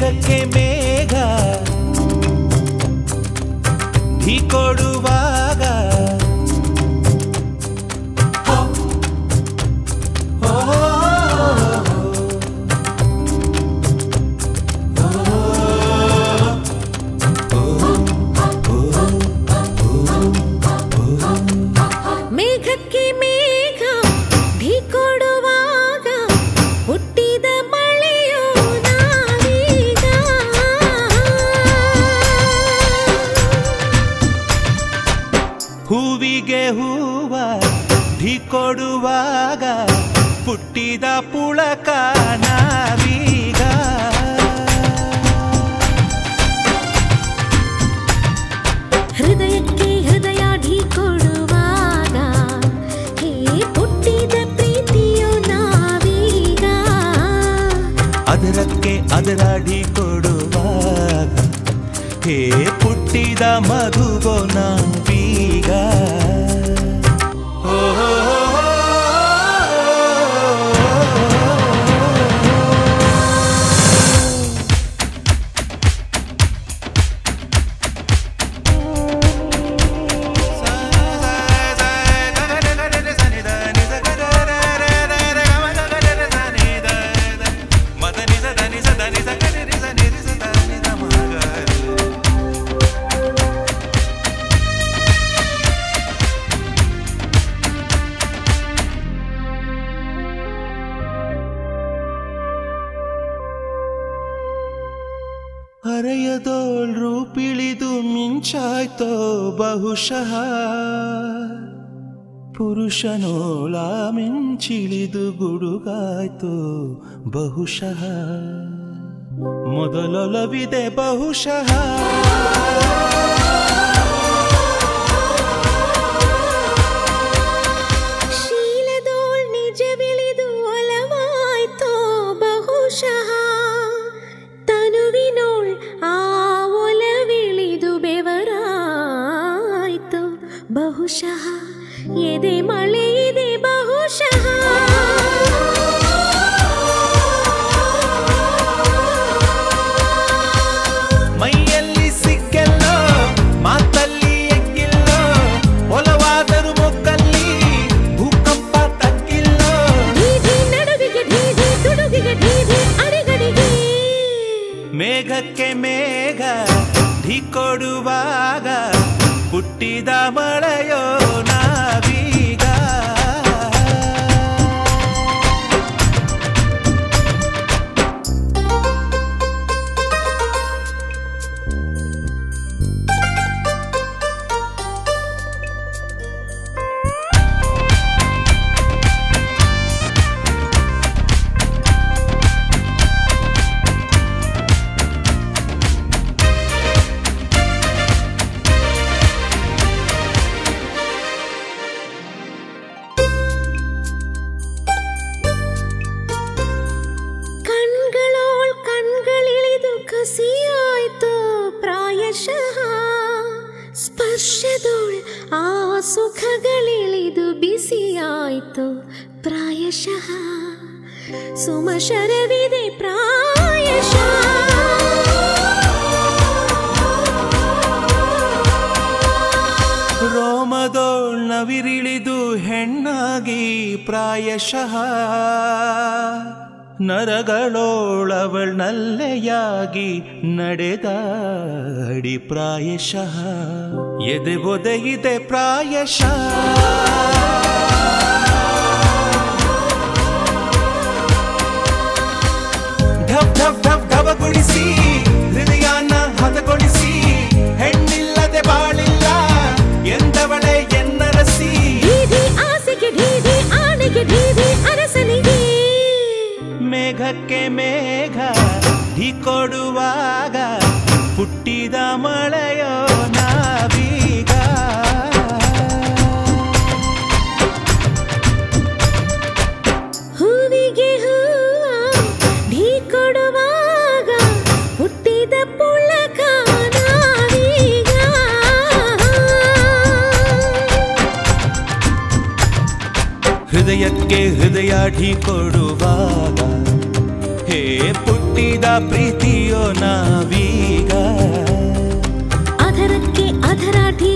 ಮೇಘಕ್ಕೆ ಮೇಘ ಢೀ ಕೊಡುವಾಗ ಮೇಘಕ್ಕೆ ಮೇಘ ಢೀ ಕೊಡುವಾಗ ಹುಟ್ಟಿದ ಮಳೆಯೋ ನಾವೀಗ ಹೂವಿಗೆ ಹೂವ ಢೀ ಕೊಡುವಾಗ ಪುಟ್ಟಿದ ಪುಳಕ ನಾವೀಗ ಹೃದಯಕ್ಕೆ ಹೃದಯ ಢೀ ಕೊಡುವಾಗ ಹೇ ಹುಟ್ಟಿದ ಪ್ರೀತಿಯೋ ನಾವೀಗ ಅದರಕ್ಕೆ ಅದರ ಢೀ ಕೊಡುವಾಗ ಹೇ ಪುಟ್ಟಿದ ಮಧುಗೋ ನಾವೀಗ ಓ ಹರೆಯದೋಳ್ ರೂಪಿಳಿದು ಮಿಂಚಾಯ್ತೋ ಬಹುಶಃ ಪುರುಷನೋಳ ಮಿಂಚಿಳಿದು ಗುಡುಗಾಯ್ತೋ ಬಹುಶಃ ಮೊದಲೊಲವಿದೆ ಬಹುಶಃ ಶೀಲದೋಳ್ ನಿಜವಿಳಿದು ಒಲವಾಯ್ತೋ ಬಹುಶಃ ತನುವಿನೋಳ್ ಆ ಒಲವಿಳಿದು ಬೆವರಾಯ್ತು ಬಹುಶಃ ಎದೆ ಮಳೆ ಇದೆ ಬಹುಶಃ ಮೈಯಲ್ಲಿ ಸಿಕ್ಕೆಲ್ಲೋ ಮಾತಲ್ಲಿ ಎಕ್ಕಿಲ್ಲೋ ಒಲವಾದರೂ ಮೊಕ್ಕಲ್ಲಿ ಭೂಕಂಪ ತಕ್ಕಿಲ್ಲೋ ಢೀಢಿ ನಡುವಿಗೆ ಢೀಢಿ ತುಡುಗಿಗೆ ಢೀಢಿ ಅಡಿಗಡಿಗೆ ಮೇಘಕ್ಕೆ ಮೇಘ ಢೀ ಕೊಡುವಾಗ ಹುಟ್ಟಿದ ಮಳೆಯೋ ನಾವೀಗ ಕಣ್ಗಳೋಳ್ ಕಣ್ಗಳಿಳಿದು ಕಸಿಯಾಯ್ತು ಪ್ರಾಯಶಃ ಸ್ಪರ್ಶದೋಳ್ ಆ ಸುಖಗಳಿಳಿದು ಬಿಸಿಯಾಯ್ತು ಪ್ರಾಯಶಃ ಸುಮಶರವಿದೆ ಪ್ರಾಯಶಃ ರೋಮದೋಳ್ ನವಿರಿಳಿದು ಹೆಣ್ಣಾಗಿ ಪ್ರಾಯಶಃ ನರಗಳೋಳವಳ್ ನಲ್ಲೆಯಾಗಿ ನಡೆದಾಡಿ ಪ್ರಾಯಶಃ ಎದೆ ಒದಗಿದೆ ಪ್ರಾಯಶಃ ಢಬ್ ಢಬ್ ಢಬ್ ಢಬಗೊಳಿಸಿ ಹೃದಯನ ಹದಗೊಳಿಸಿ ಹೆಣ್ಣಿಲ್ಲದೆ ಬಾಳಿಲ್ಲ ಎಂದವಳೆ ಎನ್ನರಸಿ ಢೀಢಿ ಆಸೆಗೆ ಢೀಢಿ ಆನೆಗೆ ಢೀಢಿ ಅರಸನಿಗೆ ಮೇಘಕ್ಕೆ ಮೇಘ ಢೀ ಕೊಡುವಾಗ ಹುಟ್ಟಿದ ಮಳೆಯೋ ನಾವೀಗ ಹೂವಿಗೆ ಹೂವ ಢೀ ಕೊಡುವಾಗ ಹುಟ್ಟಿದ ಪುಳಕ ನಾವೀಗ ಹೃದಯಕ್ಕೆ ಹೃದಯ ಢೀ ಕೊಡುವಾಗ ಹೇ ಪುಟ್ಟ ಹುಟ್ಟಿದ ಪ್ರೀತಿಯೋ ನಾವೀಗ ಅಧರಕ್ಕೆ ಅಧರಾಠಿ